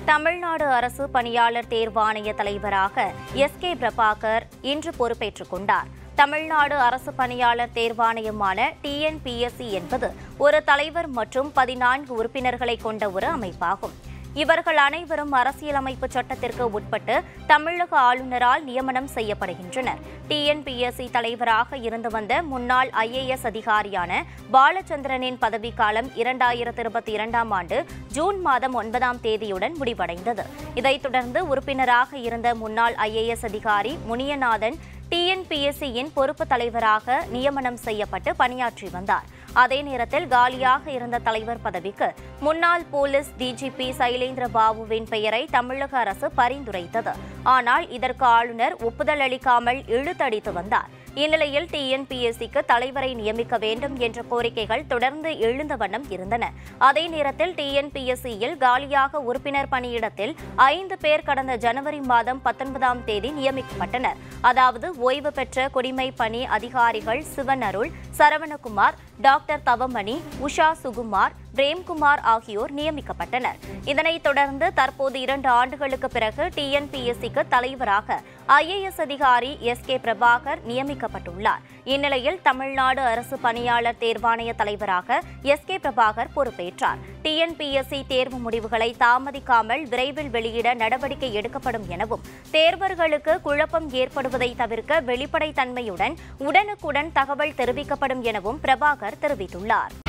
தமிழ்நாடு அரசு பணியாளர் தேர்வாணைய தலைவராக எஸ் கே பிரபாகர் இன்று பொறுப்பேற்றுக் கொண்டார் தமிழ்நாடு அரசு பணியாளர் தேர்வாணையமான டிஎன்பிஎஸ்சி என்பது ஒரு தலைவர் மற்றும் பதினான்கு உறுப்பினர்களை கொண்ட ஒரு அமைப்பாகும் இவர்கள் அனைவரும் அரசியலமைப்பு சட்டத்திற்கு உட்பட்டு தமிழக ஆளுநரால் நியமனம் செய்யப்படுகின்றனர் டிஎன்பிஎஸ்சி தலைவராக இருந்து வந்த முன்னாள் ஐஏஎஸ் அதிகாரியான பாலச்சந்திரனின் பதவிக்காலம் இரண்டாயிரத்து இருபத்தி இரண்டாம் ஆண்டு ஜூன் மாதம் ஒன்பதாம் தேதியுடன் முடிவடைந்தது இதைத் தொடர்ந்து உறுப்பினராக இருந்த முன்னாள் ஐஏஎஸ் அதிகாரி முனியநாதன் டிஎன்பிஎஸ்சியின் பொறுப்பு தலைவராக நியமனம் செய்யப்பட்டு பணியாற்றி வந்தார் அதே நேரத்தில் காலியாக இருந்த தலைவர் பதவிக்கு முன்னாள் போலீஸ் டிஜிபி சைலேந்திர பாபுவின் பெயரை தமிழக அரசு பரிந்துரைத்தது ஆனால் இதற்கு ஆளுநர் ஒப்புதல் அளிக்காமல் இழுத்தடித்து வந்தார் இந்நிலையில் டிஎன்பிஎஸ்சிக்கு தலைவரை நியமிக்க வேண்டும் என்ற கோரிக்கைகள் தொடர்ந்து எழுந்த வண்ணம் இருந்தன அதே நேரத்தில் டிஎன்பிஎஸ்சியில் காலியாக உறுப்பினர் பணியிடத்தில் ஐந்து பேர் கடந்த ஜனவரி மாதம் பத்தொன்பதாம் தேதி நியமிக்கப்பட்டனர் அதாவது ஓய்வு பெற்ற குடிமை பணி அதிகாரிகள் சிவன் அருள் சரவணகுமார் டாக்டர் தவமணி உஷா சுகுமார் பிரேம்குமார் ஆகியோர் நியமிக்கப்பட்டனர் இதனைத் தொடர்ந்து தற்போது இரண்டு ஆண்டுகளுக்கு பிறகு டிஎன்பிஎஸ்சிக்கு தலைவராக ஐஏஎஸ் அதிகாரி எஸ் கே பிரபாகர் நியமிக்கப்பட்டுள்ளார் இந்நிலையில் தமிழ்நாடு அரசு பணியாளர் தேர்வாணைய தலைவராக எஸ் கே பிரபாகர் பொறுப்பேற்றார் டிஎன்பிஎஸ்சி தேர்வு முடிவுகளை தாமதிக்காமல் விரைவில் வெளியிட நடவடிக்கை எடுக்கப்படும் எனவும் தேர்வர்களுக்கு குழப்பம் ஏற்படுவதை தவிர்க்க வெளிப்படைத்தன்மையுடன் உடனுக்குடன் தகவல் தெரிவிக்கப்படும் எனவும் பிரபாகர் தெரிவித்துள்ளார்